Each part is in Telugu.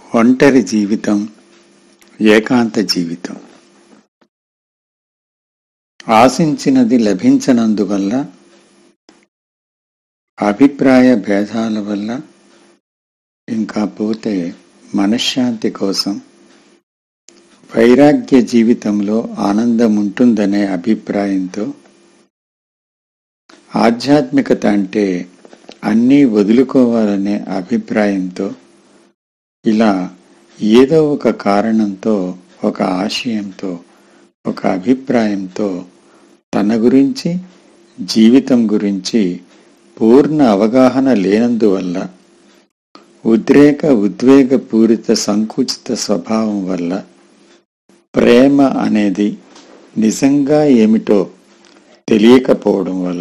ఒంటరి జీవితం ఏకాంత జీవితం ఆశించినది లభించనందువల్ల అభిప్రాయ భేదాల వల్ల ఇంకా పోతే మనశ్శాంతి కోసం వైరాగ్య జీవితంలో ఆనందం ఉంటుందనే అభిప్రాయంతో ఆధ్యాత్మికత అంటే అన్నీ వదులుకోవాలనే అభిప్రాయంతో ఇలా ఏదో ఒక కారణంతో ఒక ఆశయంతో ఒక అభిప్రాయంతో తన గురించి జీవితం గురించి పూర్ణ అవగాహన లేనందువల్ల ఉద్రేక ఉద్వేగ పూరిత సంకుచిత స్వభావం వల్ల ప్రేమ అనేది నిజంగా ఏమిటో తెలియకపోవడం వల్ల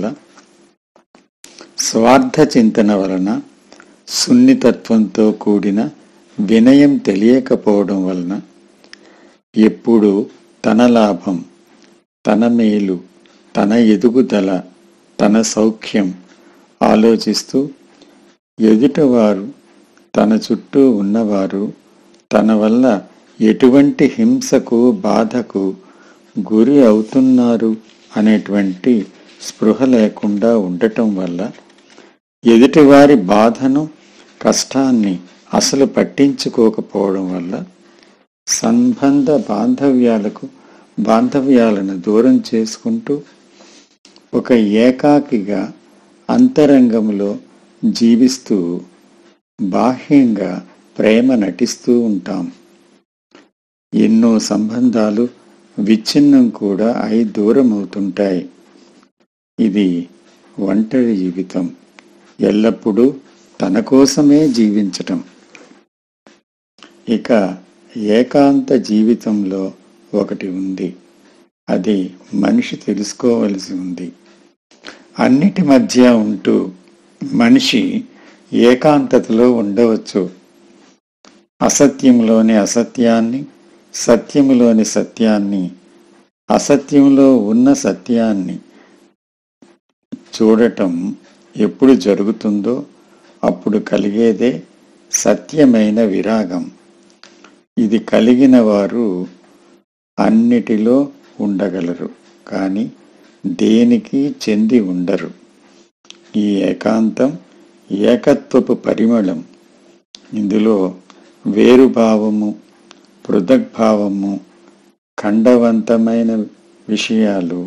స్వార్థ చింతన వలన సున్నితత్వంతో కూడిన వినయం తెలియకపోవడం వలన ఎప్పుడు తన లాభం తన మేలు తన ఎదుగుదల తన సౌఖ్యం ఆలోచిస్తూ ఎదుటవారు తన చుట్టూ ఉన్నవారు తన వల్ల ఎటువంటి హింసకు బాధకు గురి అవుతున్నారు అనేటువంటి స్పృహ లేకుండా ఉండటం వల్ల ఎదుటివారి బాధను కష్టాన్ని అసలు పట్టించుకోకపోవడం వల్ల సంబంధ బాంధవ్యాలకు బాంధవ్యాలను దూరం చేసుకుంటూ ఒక ఏకాకిగా అంతరంగంలో జీవిస్తూ బాహ్యంగా ప్రేమ నటిస్తూ ఉంటాం ఎన్నో సంబంధాలు విచ్ఛిన్నం కూడా అయి దూరం అవుతుంటాయి ఇది ఒంటరి జీవితం ఎల్లప్పుడూ తన కోసమే జీవించటం ఇక ఏకాంత జీవితంలో ఒకటి ఉంది అది మనిషి తెలుసుకోవలసి ఉంది అన్నిటి మధ్య ఉంటూ మనిషి ఏకాంతతలో ఉండవచ్చు అసత్యంలోని అసత్యాన్ని సత్యములోని సత్యాన్ని అసత్యంలో ఉన్న సత్యాన్ని చూడటం ఎప్పుడు జరుగుతుందో అప్పుడు కలిగేదే సత్యమైన విరాగం ఇది కలిగిన వారు అన్నిటిలో ఉండగలరు కానీ దేనికి చెంది ఉండరు ఈ ఏకాంతం ఏకత్వపు పరిమళం ఇందులో వేరుభావము పృథగ్భావము ఖండవంతమైన విషయాలు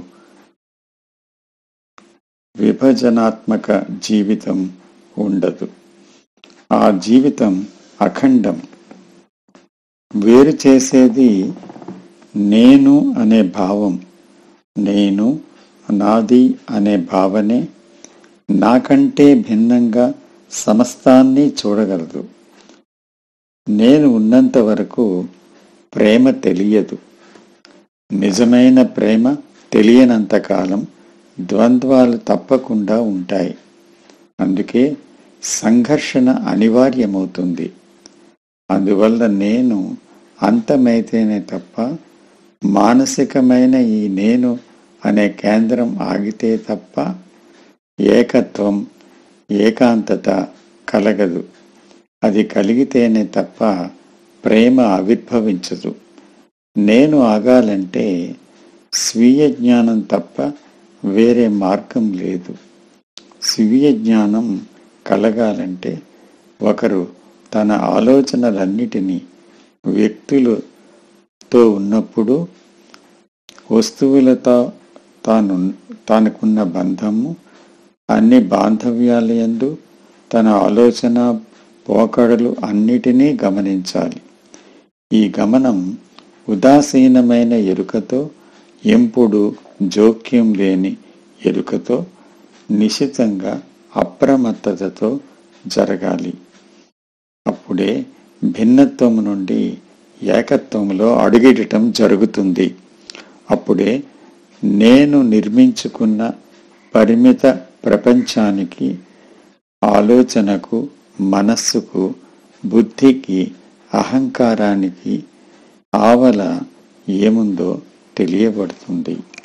విభజనాత్మక జీవితం ఉండదు ఆ జీవితం అఖండం వేరు చేసేది నేను అనే భావం నేను నాది అనే భావనే నాకంటే భిన్నంగా సమస్తాన్ని చూడగలదు నేను ఉన్నంత వరకు ప్రేమ తెలియదు నిజమైన ప్రేమ తెలియనంత కాలం ద్వంద్వాలు తప్పకుండా ఉంటాయి అందుకే సంఘర్షణ అనివార్యమవుతుంది అందువల్ల నేను అంతమైతేనే తప్ప మానసికమైన ఈ నేను అనే కేంద్రం ఆగితే తప్ప ఏకత్వం ఏకాంతత కలగదు అది కలిగితేనే తప్ప ప్రేమ ఆవిర్భవించదు నేను ఆగాలంటే స్వీయ జ్ఞానం తప్ప వేరే మార్గం లేదు స్వీయ జ్ఞానం కలగాలంటే ఒకరు తన ఆలోచనలన్నిటినీ వ్యక్తులతో ఉన్నప్పుడు వస్తువులతో తాను తనకున్న బంధము అన్ని బాంధవ్యాలయందు తన ఆలోచన పోకడలు అన్నిటినీ గమనించాలి ఈ గమనం ఉదాసీనమైన ఎరుకతో ఎంపుడు జోక్యం లేని ఎరుకతో నిశితంగా అప్రమత్తతతో జరగాలి అప్పుడే భిన్నత్వం నుండి ఏకత్వంలో అడుగిడటం జరుగుతుంది అప్పుడే నేను నిర్మించుకున్న పరిమిత ప్రపంచానికి ఆలోచనకు మనస్సుకు బుద్ధికి అహంకారానికి ఆవల ఏముందో తెలియబడుతుంది